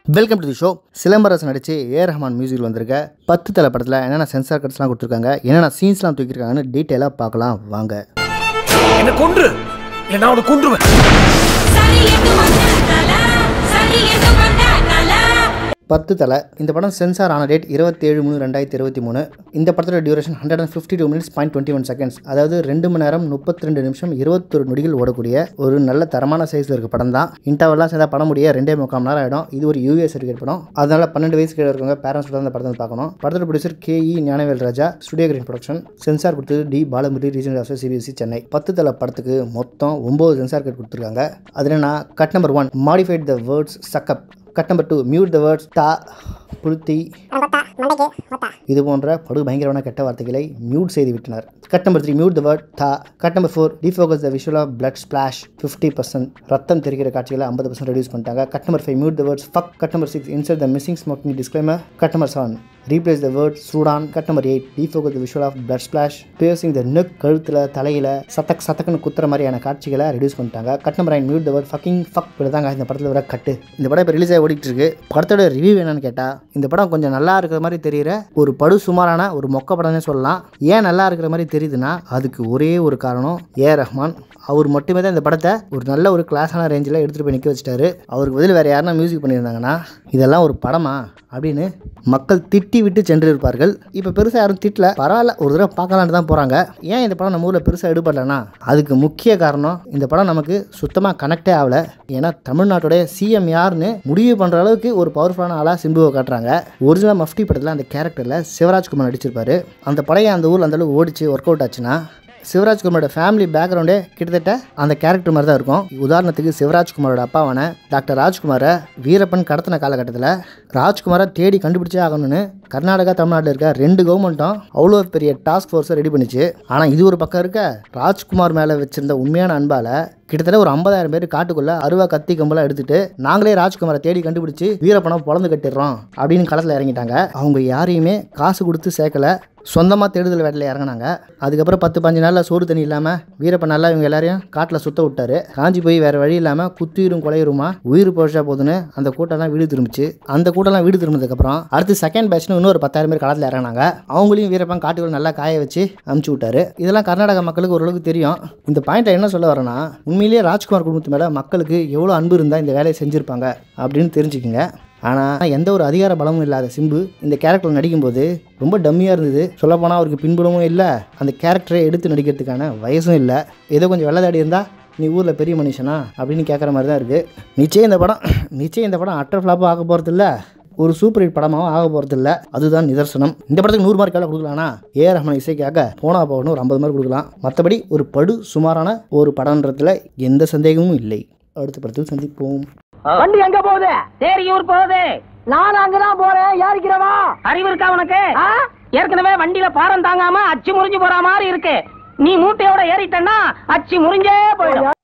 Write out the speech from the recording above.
welcome to the show Silambarasan நடிச்சு A Rahman மியூசிக்கில் வந்திருக்க பத்து தலை படத்தில் என்னென்ன சென்சார் கட்ஸ்லாம் கொடுத்துருக்காங்க என்னென்ன சீன்ஸ்லாம் தூக்கியிருக்காங்கன்னு டீட்டெயிலாக பார்க்கலாம் வாங்க என்ன கொன்று இல்ல நான் உன்னை கொன்றுவேன் சரி எட்டு வந்தால சரி எட்டு வந்தால பத்து தலை இந்த படம் சென்சார் ஆன டேட் இருபத்தேழு மூணு ரெண்டாயிரத்தி இருபத்தி மூணு இந்த படத்தோட duration hundred and fifty two minutes point twenty one seconds அதாவது ரெண்டு மணி நேரம் முப்பத்தி ரெண்டு நிமிஷம் இருபத்தொரு நொடிகள் ஓடக்கூடிய ஒரு நல்ல தரமான சைஸில் இருக்க படம் தான் இன்டர்வெல்லாம் சேர்ந்தா படம் முடிய ரெண்டே முக்கால் மணி நேரம் ஆகிடும் இது ஒரு யூஎஸ் சர்டிஃபிகேட் படம் அதனால பன்னெண்டு வயசு கீழே இருக்கவங்க பேரண்ட்ஸ் தான் இந்த படத்தை வந்து பார்க்கணும் படத்தோட producer K E Gnanavel Raja studio green production censor கொடுத்து T Balamuri regional office CBSC Chennai பத்து தலை படத்துக்கு மொத்தம் ஒம்பது சென்சார் கட் கொடுத்துருக்காங்க அதில் நான் cut number one modified the words சக்கப் cut number two mute the words தா புளுத்தி இது போன்ற படு பயங்கரமான கெட்ட வார்த்தைகளை மியூட் செய்து விட்டனர் cut number three mute the word தா cut number four defocus the visual of blood splash fifty percent ரத்தம் தெரிகிற காட்சிகளை ஐம்பது பர்சன்ட் ரெடியூஸ் பண்ணிட்டாங்க cut number five mute the words fuck cut number six insert the missing smoking disclaimer cut number seven replace the word சூடான் cut number eight defocus the visual of blood splash piercing the neck கழுத்தில் தலையில் சத்தக் சத்தக்குன்னு குத்துற மாதிரியான காட்சிகளை reduce பண்ணிட்டாங்க cut number nine mute the word fucking fuck தாங்க இந்த படத்தில் வர கட்டு இந்த படம் இப்போ ரிலீஸ் ஆகி ஓடிட்டு இருக்கு படத்தோட ரிவ்யூ என்னன்னு கேட்டால் இந்த படம் கொஞ்சம் நல்லா இருக்கிற மாதிரி தெரியுற ஒரு படு சுமாரான ஒரு மொக்க படம்னே சொல்லலாம் ஏன் நல்லா இருக்கிற மாதிரி தெரியுதுன்னா அதுக்கு ஒரே ஒரு காரணம் ஏ ரஹ்மான் அவர் மட்டுமே தான் இந்த படத்தை ஒரு நல்ல ஒரு கிளாஸான ரேஞ்சில் எடுத்துகிட்டு போய் நிற்க வச்சிட்டாரு அவருக்கு பதில் வேறு யாருன்னா மியூசிக் பண்ணியிருந்தாங்கன்னா இதெல்லாம் ஒரு படமா அப்படின்னு மக்கள் திட்டி விட்டு சென்று இருப்பார்கள் இப்போ பெருசாக யாரும் திட்டல பரவாயில்ல ஒரு தடவை பார்க்கலான்ட்டு தான் போகிறாங்க ஏன் இந்த படம் நம்ம ஊரில் பெருசாக எடுபடலன்னா அதுக்கு முக்கிய காரணம் இந்த படம் நமக்கு சுத்தமாக கனெக்டே ஆகல ஏன்னா தமிழ்நாட்டுடைய சிஎம் யாருன்னு முடிவு பண்ணுற அளவுக்கு ஒரு பவர்ஃபுல்லான ஆளாக சிம்புவை காட்டுறாங்க ஒரிஜினல் மஃப்டி படத்தில் அந்த கேரக்டரில் சிவராஜ்குமார் நடிச்சிருப்பாரு அந்த படையை அந்த ஊரில் அந்த அளவு ஓடிச்சு ஒர்க் அவுட் ஆச்சுன்னா சிவராஜ்குமாரோட ஃபேமிலி பேக்ரவுண்டே கிட்டத்தட்ட அந்த கேரக்டர் மாதிரி தான் இருக்கும் உதாரணத்துக்கு சிவராஜ்குமாரோட அப்பாவான டாக்டர் ராஜ்குமாரை வீரப்பன் கடத்தின காலகட்டத்தில் ராஜ்குமாரை தேடி கண்டுபிடிச்சே ஆகணும்னு கர்நாடகா தமிழ்நாட்டில் இருக்க ரெண்டு கவர்மெண்ட்டும் அவ்வளோ பெரிய டாஸ்க் ஃபோர்ஸை ரெடி பண்ணிச்சு ஆனால் இது ஒரு பக்கம் இருக்க ராஜ்குமார் மேலே வச்சிருந்த உண்மையான அன்பால் கிட்டத்தட்ட ஒரு ஐம்பதாயிரம் பேர் காட்டுக்குள்ள அருவா கத்தி கம்பெல்லாம் எடுத்துட்டு நாங்களே ராஜ்குமாரை தேடி கண்டுபிடிச்சு வீரப்பணம் பொழந்து கட்டிடுறோம் அப்படின்னு களத்தில் இறங்கிட்டாங்க அவங்க யாரையுமே காசு கொடுத்து சேர்க்கல சொந்தமாக தேடுதல் வேட்டையில் இறங்கினாங்க அதுக்கப்புறம் பத்து பஞ்சு நாளில் சோறு தண்ணி இல்லாமல் வீரப்பன் நல்லா இவங்க எல்லாரையும் காட்டில் சுத்த விட்டாரு காஞ்சி போய் வேறு வழி இல்லாமல் குத்திரும் கொலையுருமா உயிர் போச்சா போதுன்னு அந்த கூட்டம்லாம் வீடு திரும்பிச்சு அந்த கூட்டம்லாம் வீடு திரும்பினதுக்கப்புறம் அடுத்து செகண்ட் பேட்ச்னு இன்னொரு பத்தாயிரம் பேர் களத்தில் இறங்கினாங்க அவங்களையும் வீரப்பன் காட்டுக்குள்ள நல்லா காய வச்சு அமுச்சு விட்டாரு இதெல்லாம் கர்நாடக மக்களுக்கு ஓரளவுக்கு தெரியும் இந்த பாயிண்ட்டை என்ன சொல்ல வரேன்னா உண்மையிலேயே ராஜ்குமார் குடும்பத்து மேலே மக்களுக்கு எவ்வளோ அன்பு இருந்தால் இந்த வேலையை செஞ்சுருப்பாங்க அப்படின்னு தெரிஞ்சுக்கங்க ஆனால் எந்த ஒரு அதிகார பலமும் இல்லாத சிம்பு இந்த கேரக்டர் நடிக்கும்போது ரொம்ப டம்மியாக இருந்தது சொல்லப்போனால் அவருக்கு பின்புலமும் இல்லை அந்த கேரக்டரை எடுத்து நடிக்கிறதுக்கான வயசும் இல்லை ஏதோ கொஞ்சம் வெள்ளதாடி இருந்தால் நீ ஊரில் பெரிய மனுஷனா அப்படின்னு கேட்குற மாதிரி தான் இருக்குது நிச்சயம் இந்த படம் நிச்சயம் இந்த படம் அட்டர் ஃப்ளாப்பாக ஆக போகிறது இல்லை ஒரு சூப்பர் ஹிட் படமாகவும் ஆக போகிறது இல்லை அதுதான் நிதர்சனம் இந்த படத்துக்கு நூறு மார்க் எவ்வளோ கொடுக்கலாம்னா ஏ ரஹ்மான் இசைக்காக போனா போகணும் ஒரு ஐம்பது மார்க் கொடுக்கலாம் மற்றபடி ஒரு படு சுமாரான ஒரு படன்றதுல எந்த சந்தேகமும் இல்லை அடுத்த படத்தில் சந்திப்போம் வண்டி எங்க போகுது தேரியூர் போகுது நான் அங்கதான் போறேன் யாருக்கிறவா அறிவு இருக்கா உனக்கு ஏற்கனவே வண்டியில பாரம் தாங்காம அச்சு முறிஞ்சு போற மாதிரி இருக்கு நீ மூட்டையோட ஏறிட்டன்னா அச்சு முறிஞ்சே போயிடும்